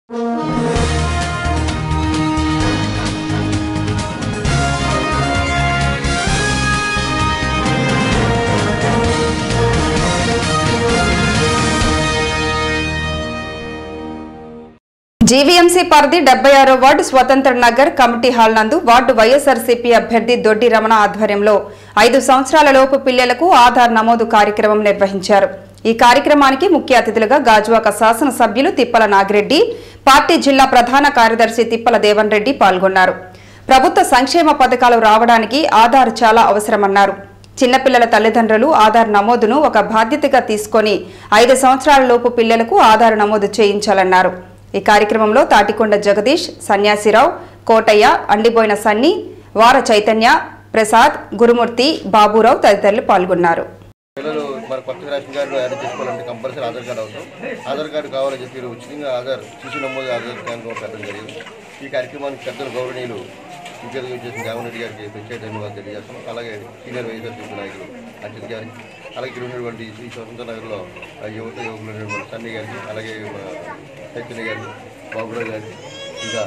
GVMC పరిధి డెబ్బై ఆరో ward Swatantra Nagar committee hall నందు వార్డు వైఎస్ఆర్సీపీ అభ్యర్థి దొడ్డి రమణ ఆధ్వర్యంలో ఐదు సంవత్సరాల లోపు పిల్లలకు ఆధార్ నమోదు కార్యక్రమం నిర్వహించారు ఈ కార్యక్రమానికి ముఖ్య అతిథులుగా గాజువాక శాసనసభ్యులు తిప్పల నాగిరెడ్డి పార్టీ జిల్లా ప్రధాన కార్యదర్శి తిప్పల దేవన్ రెడ్డి పాల్గొన్నారు ప్రభుత్వ సంక్షేమ పథకాలు రావడానికి ఆధార్ చాలా అవసరమన్నారు చిన్నపిల్లల తల్లిదండ్రులు ఆధార్ నమోదును ఒక బాధ్యతగా తీసుకొని ఐదు సంవత్సరాల లోపు పిల్లలకు ఆధార్ నమోదు చేయించాలన్నారు ఈ కార్యక్రమంలో తాటికొండ జగదీష్ సన్యాసిరావు కోటయ్య అండిపోయిన సన్ని వార చైతన్య ప్రసాద్ గురుమూర్తి బాబురావు తదితరులు పాల్గొన్నారు పిల్లలు మన కొత్త రేషన్ కార్డు యాడ్ చేసుకోవాలంటే కంపల్సరీ ఆధార్ కార్డు అవసరం ఆధార్ కార్డు కావాలని చెప్పి మీరు ఉచితంగా ఆధార్ శిశు నమోదు ఆధార్ కేంద్రం పెట్టడం జరిగింది ఈ కార్యక్రమానికి పెద్దలు గౌరవనీయులు ఇంకెదుగు చేసిన జగన్ రెడ్డి గారికి ప్రత్యేక ధన్యవాదాలు తెలియజేస్తున్నాం అలాగే సీనియర్ వైఎస్ఆర్సీపీ నాయకులు అజిత్ గారికి అలాగే ఇక్కడ ఉన్నటువంటి శ్రీ స్వతంత్ర నగర్లో ఆ యువత యువకులు ఉన్నటువంటి సన్నీ గారికి అలాగే మన చైతన్య గారికి బాబురావు గారికి ఇంకా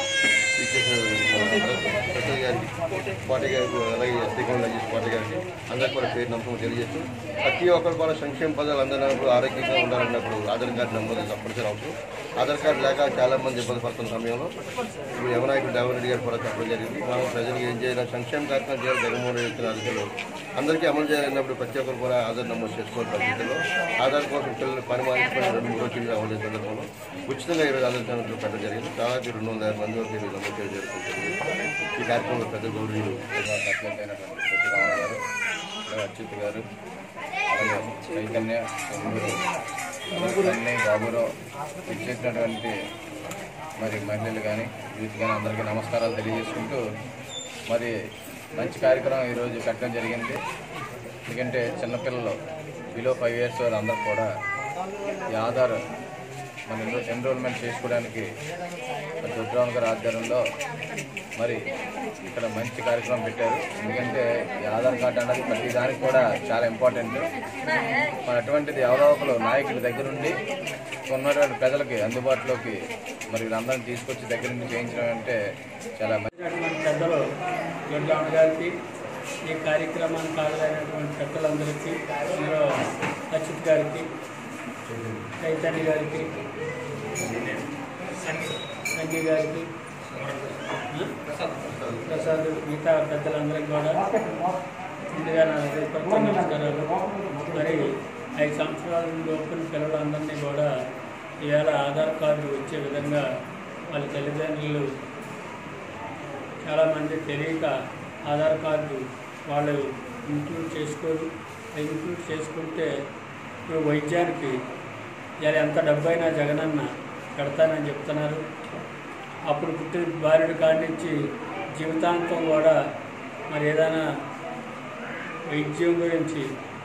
ప్రసాద్ గారికి పార్టీ గారికి అలాగే శ్రీకాంత్ రాజేష్ పార్టీ గారికి అందరికీ కూడా పేరు నమ్మకం తెలియజేస్తూ ప్రతి ఒక్కరు కూడా సంక్షేమ పదాలు అందరినప్పుడు ఆరోగ్యంగా ఉండాలన్నప్పుడు ఆధార్ కార్డు నమోదు తప్పనిసరి అవసరం ఆధార్ కార్డు లేక చాలా మంది ఇబ్బంది పడుతున్న సమయంలో ఇప్పుడు యవనాయకుడు దేవన్ రెడ్డి గారు కూడా చెప్పడం జరిగింది మనం ప్రజలకు ఏం చేయాలి సంక్షేమ కార్యక్రమం చేయాలి జగన్మోహన్ రెడ్డి ఇచ్చిన ఆదేశాలు అందరికీ అమలు చేయాలన్నప్పుడు ప్రతి ఒక్కరు కూడా ఆధార్ నమోదు చేసుకోవాలి పరిస్థితుల్లో ఆధార్ కోసం పిల్లలు పని మానేసుకొని రెండు మూడు రోజులు అమలు సందర్భంలో ఉచితంగా ఈరోజు ఆధార్ కేంద్రంలో పెట్టడం జరిగింది దాదాపు రెండు వందల యాభై మంది వరకు ఈరోజు నమోదు చేయడం జరుగుతుంది ఈ కార్యక్రమంలో పెద్ద గౌరవీయులు అట్లెంట్ అయినటువంటి సత్యరామ గారు అలాగే అచ్యుత్ గారు అలాగే చైతన్య చంద్రుడు అన్ని బాబురావు ఇచ్చేసినటువంటి మరి మహిళలు కానీ యూత్ కానీ అందరికీ నమస్కారాలు తెలియజేసుకుంటూ మరి మంచి కార్యక్రమం ఈరోజు పెట్టడం జరిగింది ఎందుకంటే చిన్నపిల్లలు బిలో ఫైవ్ ఇయర్స్ వాళ్ళందరూ కూడా ఈ ఆధార్ మన ఎన్రో ఎన్రోల్మెంట్ చేసుకోవడానికి మరి రుద్రరావు గారి ఆధ్వర్యంలో మరి ఇక్కడ మంచి కార్యక్రమం పెట్టారు ఎందుకంటే ఈ ఆధార్ కార్డు అన్నది ప్రతి దానికి కూడా చాలా ఇంపార్టెంట్ మరి అటువంటిది ఎవరో ఒకరు నాయకుడి దగ్గర నుండి ఉన్నటువంటి ప్రజలకి అందుబాటులోకి మరి వీళ్ళందరినీ తీసుకొచ్చి దగ్గర నుండి చేయించడం అంటే చాలా మంచి ఉన్నటువంటి పెద్దలు దొడ్లామ గారికి ఈ కార్యక్రమానికి హాజరైనటువంటి పెద్దలందరికీ అందులో అచ్యుత్ గారికి చైతన్య గారికి సంజయ్ గారికి ఆ? ప్రసాద్ మిగతా పెద్దలందరికీ కూడా ముందుగా నా హృదయపూర్వక నమస్కారాలు మరి ఐదు సంవత్సరాల లోపున పిల్లలందరినీ కూడా ఈవేళ ఆధార్ కార్డు వచ్చే విధంగా వాళ్ళ తల్లిదండ్రులు చాలామంది తెలియక ఆధార్ కార్డు వాళ్ళు ఇంక్లూడ్ చేసుకోరు ఇంక్లూడ్ చేసుకుంటే ఇప్పుడు వైద్యానికి ఇలా ఎంత డబ్బైనా జగనన్న పెడతానని చెప్తున్నారు అప్పుడు పుట్టిన బాలుడి కాడి నుంచి జీవితాంతం కూడా మరి ఏదైనా వైద్యం గురించి